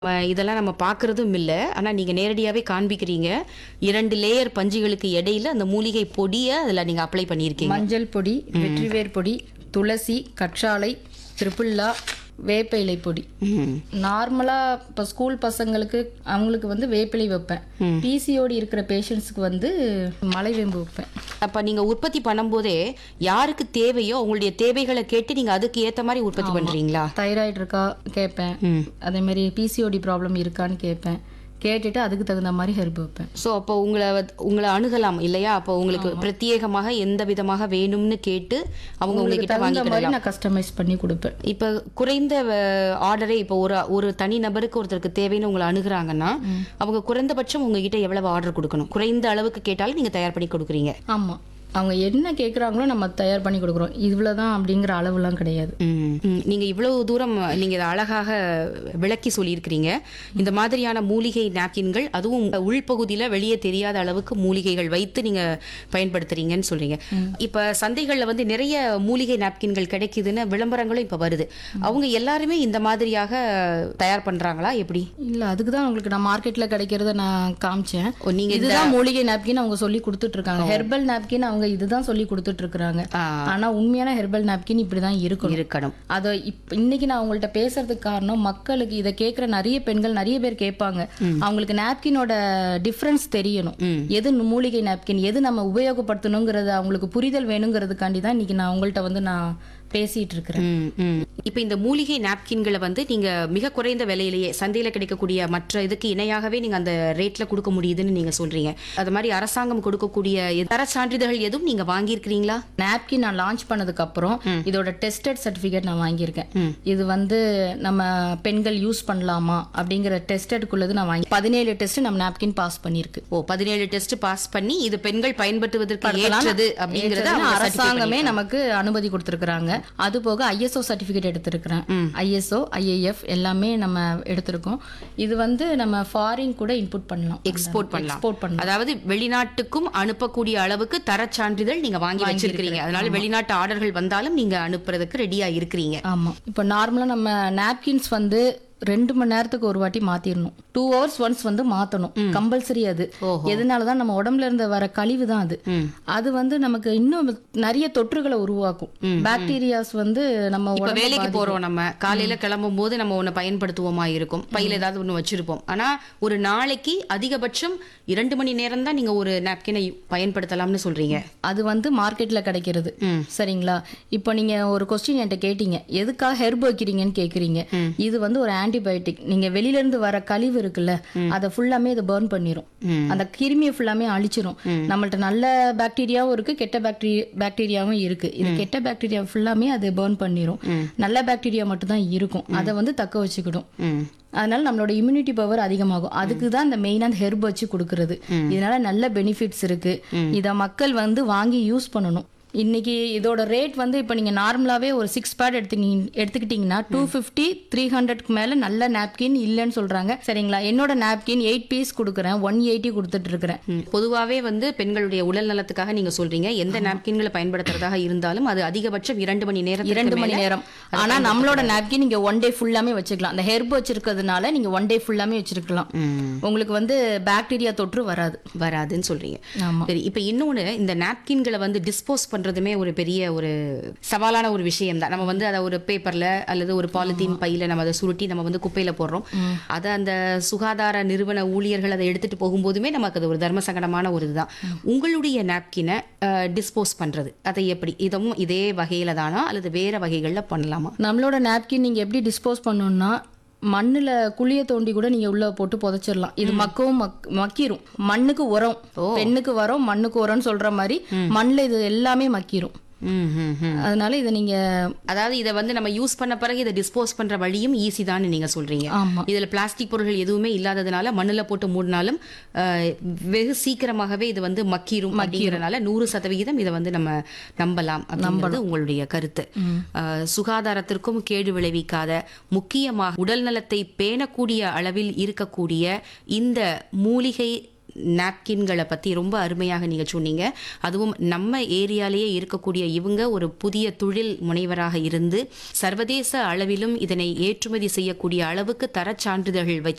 அஹ் இதெல்லாம் நம்ம பார்க்கறதும் இல்லை ஆனால் நீங்கள் நேரடியாகவே காண்பிக்கிறீங்க இரண்டு லேயர் பஞ்சுகளுக்கு இடையில அந்த மூலிகை பொடியை அதில் நீங்கள் அப்ளை பண்ணியிருக்கீங்க மஞ்சள் பொடி வெற்றிவேர் பொடி துளசி கற்றாழை திரிபுல்லா வேப்ப இலை பொடி ம். நார்மலாக இப்போ ஸ்கூல் பசங்களுக்கு அவங்களுக்கு வந்து வேப்பிலை வைப்பேன் பிசிஓடி இருக்கிற பேஷண்ட்ஸ்க்கு வந்து மலைவேம்பு வைப்பேன் அப்ப நீங்க உற்பத்தி பண்ணும்போதே யாருக்கு தேவையோ உங்களுடைய தேவைகளை கேட்டு நீங்க அதுக்கு ஏத்த மாதிரி உற்பத்தி பண்றீங்களா தைராய்டு இருக்கா கேட்பேன் ம். அதே மாதிரி பிசிஓடி ப்ராப்ளம் இருக்கான்னு கேட்பேன் கேட்டுட்டு அதுக்கு தகுந்த மாதிரி ஹெர்ப் வைப்பேன் ஸோ அப்போ உங்களை வந்து- உங்களை அணுகலாம் இல்லையா அப்போ உங்களுக்கு பிரத்யேகமாக எந்த விதமாக வேணும்னு கேட்டு அவங்க உங்ககிட்ட தகுந்த வாங்கிக்கலாம் மாதிரி நான் கஸ்டமைஸ் பண்ணி கொடுப்பேன் இப்போ குறைந்த ஆர்டரே இப்போ ஒரு ஒரு தனி நபருக்கு ஒருத்தருக்கு தேவைன்னு உங்களை அணுகுறாங்கன்னா அவங்க குறைந்தபட்சம் உங்ககிட்ட எவ்வளவு ஆர்டர் கொடுக்கணும் குறைந்த அளவுக்கு கேட்டாலும் நீங்க தயார் பண்ணி கொடுக்குறீங்க ஆமாம் அவங்க என்ன கேட்குறாங்களோ நம்ம தயார் பண்ணி கொடுக்குறோம் இவ்வளோ தான் அப்படிங்கிற அளவுலாம் கிடையாது ம். ம். நீங்க இவ்வளவு தூரம் நீங்க இதை அழகாக விளக்கி சொல்லியிருக்கிறீங்க இந்த மாதிரியான மூலிகை நாப்கின்கள் அதுவும் உள்பகுதியில வெளியே தெரியாத அளவுக்கு மூலிகைகள் வைத்து நீங்க பயன்படுத்துறீங்கன்னு சொல்றீங்க இப்ப சந்தைகள்ல வந்து நிறைய மூலிகை நாப்கின்கள் கிடைக்குதுன்னு விளம்பரங்களும் இப்ப வருது அவங்க எல்லாருமே இந்த மாதிரியாக தயார் பண்றாங்களா எப்படி இல்லை அதுக்கு தான் உங்களுக்கு நான் மார்க்கெட்டில் கிடைக்கிறத நான் காமிச்சேன் ஓ, நீங்க இந்த- இதுதான் மூலிகை நாப்கின் அவங்க சொல்லி கொடுத்துட்டு இருக்காங்க ஹெர்பல் நாப்கின் அவங்க இதுதான் சொல்லி கொடுத்துட்டு இருக்காங்க ஆ, ஆனா உண்மையான ஹெர்பல் நாப்கின் இப்படி தான் இருக்கணும் இருக்கணும் அதை இப் இன்னைக்கு நான் உங்கள்ட்ட பேசுறதுக்கு காரணம் மக்களுக்கு இதை கேட்குற நிறைய பெண்கள் நிறைய பேர் கேட்பாங்க அவங்களுக்கு நாப்கினோட டிஃப்ரென்ஸ் தெரியணும் எது மூலிகை நாப்கின் எது நம்ம உபயோகப்படுத்தணுங்கிறது அவங்களுக்கு புரிதல் வேணுங்கிறதுக்காண்டி தான் இன்னைக்கு நான் உங்கள்ட்ட வந்து நான் பேசிட்டு இருக்கிறேன் ம், ம். இப்ப இந்த மூலிகை நாப்கின்களை வந்து நீங்க மிக குறைந்த விலையிலேயே சந்தையில கிடைக்கக்கூடிய மற்ற இதுக்கு இணையாகவே நீங்க அந்த ரேட்ல கொடுக்க முடியுதுன்னு நீங்க சொல்றீங்க அது மாதிரி அரசாங்கம் கொடுக்கக்கூடிய தர சான்றிதழ்கள் எதுவும் நீங்க வாங்கியிருக்கிறீங்களா நாப்கின் நான் லான்ச் பண்ணதுக்கு அப்புறம் இதோட டெஸ்டட் சர்டிஃபிகேட் நான் வாங்கியிருக்கேன் இது வந்து நம்ம பெண்கள் யூஸ் பண்ணலாமா அப்படிங்கிற டெஸ்டடுக்குள்ளது நான் வாங்கி பதினேழு டெஸ்ட் நம்ம நாப்கின் பாஸ் பண்ணியிருக்கு ஓ பதினேழு டெஸ்ட் பாஸ் பண்ணி இது பெண்கள் பயன்படுத்துவதற்கு ஏற்றது அப்படிங்கறத ஏற்றதுன்னு அவங்க certify அரசாங்கமே நமக்கு அனுமதி கொடுத்திருக்கிறாங்க அது போக ஐஎஸ்ஓ சர்டிபிகேட் எடுத்திருக்கிறேன் ஐஎஸ்ஓ ஐஏஎஃப் எல்லாமே நம்ம எடுத்திருக்கோம் இது வந்து நம்ம ஃபாரின் கூட இன்புட் பண்ணலாம் எக்ஸ்போர்ட் பண்ணலாம் எக்ஸ்போர்ட் பண்ணலாம் அதாவது வெளிநாட்டுக்கும் அனுப்பக்கூடிய அளவுக்கு தர சான்றிதழ் நீங்க வாங்கி வச்சிருக்கீங்க அதனால வெளிநாட்டு ஆர்டர்கள் வந்தாலும் நீங்க அனுப்புறதுக்கு ரெடியா இருக்கிறீங்க ஆமா இப்போ நார்மலா நம்ம நாப்கின்ஸ் வந்து ரெண்டு மணி நேரத்துக்கு ஒரு வாட்டி மாத்திரணும் டூ ஹவர்ஸ் ஒன்ஸ் வந்து மாத்தணும் கம்பல்சரி அது எதனாலதான் நம்ம உடம்புல இருந்து வர கழிவு தான் அது அது வந்து நமக்கு இன்னும் நிறைய தொற்றுகளை உருவாக்கும் பாக்டீரியாஸ் வந்து நம்ம இப்ப உடம்புல வேலைக்கு போறோம் நம்ம காலையில கிளம்பும் போது நம்ம ஒண்ணு பயன்படுத்துவோமா இருக்கும் பையில ஏதாவது ஒண்ணு வச்சிருப்போம் ஆனா ஒரு நாளைக்கு அதிகபட்சம் இரண்டு மணி நேரம் தான் நீங்க ஒரு நாப்கினை பயன்படுத்தலாம்னு சொல்றீங்க அது வந்து மார்க்கெட்ல கிடைக்கிறது சரிங்களா இப்போ நீங்க ஒரு கொஸ்டின் என்கிட்ட கேட்டீங்க எதுக்காக ஹெர்ப் வைக்கிறீங்கன்னு கேக்குறீங்க இது வந்து ஒரு ஆன்டிபயோட்டிக் நீங்க வெளியில இருந்து வர கழிவு இருக்குல்ல அதை ஃபுல்லாமே இது பர்ன் பண்ணிரும் அந்த கிருமியை ஃபுல்லாமே அழிச்சிரும் நம்மள்ட்ட நல்ல பாக்டீரியாவும் இருக்கு கெட்ட பாக்டீரியா பாக்டீரியாவும் இருக்கு இது கெட்ட பாக்டீரியா ஃபுல்லாமே அது பர்ன் பண்ணிரும் நல்ல பாக்டீரியா மட்டும் தான் இருக்கும் அதை வந்து தக்க வச்சுக்கிடும் ம். அதனால நம்மளோட இம்யூனிட்டி பவர் அதிகமாகும் அதுக்கு தான் இந்த மெயினா அந்த ஹெர்ப் வச்சு கொடுக்கறது இதனால நல்ல பெனிஃபிட்ஸ் இருக்கு இத மக்கள் வந்து வாங்கி யூஸ் பண்ணணும் இன்னைக்கு இதோட ரேட் வந்து இப்போ நீங்கள் நார்மலாகவே ஒரு சிக்ஸ் பேட் எடுத்துக்கிங்க எடுத்துக்கிட்டிங்கன்னா டூ ஃபிஃப்டி த்ரீ ஹண்ட்ரட்க்கு மேலே நல்ல நாப்கின் இல்லைன்னு சொல்கிறாங்க சரிங்களா என்னோட நாப்கின் எயிட் பீஸ் கொடுக்குறேன் ஒன் எயிட்டி கொடுத்துட்டு இருக்கிறேன் ம். பொதுவாவே வந்து பெண்களுடைய உடல் நலத்துக்காக நீங்க சொல்றீங்க எந்த நாப்கின்களை பயன்படுத்துறதாக இருந்தாலும் அது அதிகபட்சம் இரண்டு மணி நேரம் இரண்டு மணி நேரம் ஆனா நம்மளோட நாப்கின் நீங்க ஒன் டே ஃபுல்லாமே வச்சுக்கலாம் அந்த ஹெர்ப் வச்சிருக்கிறதுனால நீங்க ஒன் டே ஃபுல்லாமே வச்சிருக்கலாம் உங்களுக்கு வந்து பாக்டீரியா தொற்று வராது வராதுன்னு சொல்றீங்க ஆமா சரி இப்ப இன்னொன்னு இந்த நாப்கின்களை வந்து டிஸ்போஸ் பண்றதுமே ஒரு பெரிய ஒரு சவாலான ஒரு விஷயம் தான் நம்ம வந்து அதை ஒரு பேப்பர்ல அல்லது ஒரு பாலித்தீன் பையில நம்ம அதை சுருட்டி நம்ம வந்து குப்பையில போடுறோம் அதை அந்த சுகாதார நிறுவன ஊழியர்கள் அதை எடுத்துட்டு போகும்போதுமே நமக்கு அது ஒரு தர்ம சங்கடமான ஒரு இதுதான் உங்களுடைய நாப்கினை டிஸ்போஸ் பண்றது அதை எப்படி இதுவும் இதே வகையில தானா அல்லது வேற வகைகள்ல பண்ணலாமா நம்மளோட நாப்கின் நீங்க எப்படி டிஸ்போஸ் பண்ணணும்னா மண்ணுல குழிய தோண்டி கூட நீங்க உள்ள போட்டு புதைச்சிடலாம் இது மக்கவும் மக் மக்கிரும் மண்ணுக்கு உரம் பெண்ணுக்கு வரும் மண்ணுக்கு உரம்னு சொல்ற மாதிரி மண்ணுல இது எல்லாமே மக்கிரும் ம், ம், ம். அதனால இதை நீங்க அதாவது இதை வந்து நம்ம யூஸ் பண்ண பிறகு இதை டிஸ்போஸ் பண்ற வழியும் ஈஸி தான் நீங்க சொல்றீங்க ஆமா இதுல பிளாஸ்டிக் பொருட்கள் எதுவுமே இல்லாததுனால மண்ணுல போட்டு மூடினாலும் அஹ், வெகு சீக்கிரமாகவே இது வந்து மக்கிரும் அப்படிங்கறதுனால நூறு சதவிகிதம் இதை வந்து நம்ம நம்பலாம் அப்படிங்கிறது உங்களுடைய கருத்து அஹ், சுகாதாரத்திற்கும் கேடு விளைவிக்காத முக்கியமாக உடல் நலத்தை பேணக்கூடிய அளவில் இருக்கக்கூடிய இந்த மூலிகை நாப்கின்களை பற்றி ரொம்ப அருமையாக நீங்கள் சொன்னீங்க அதுவும் நம்ம ஏரியாலேயே இருக்கக்கூடிய இவங்க ஒரு புதிய தொழில் முனைவராக இருந்து சர்வதேச அளவிலும் இதனை ஏற்றுமதி செய்யக்கூடிய அளவுக்கு தரச் சான்றிதழ்கள் வச்சு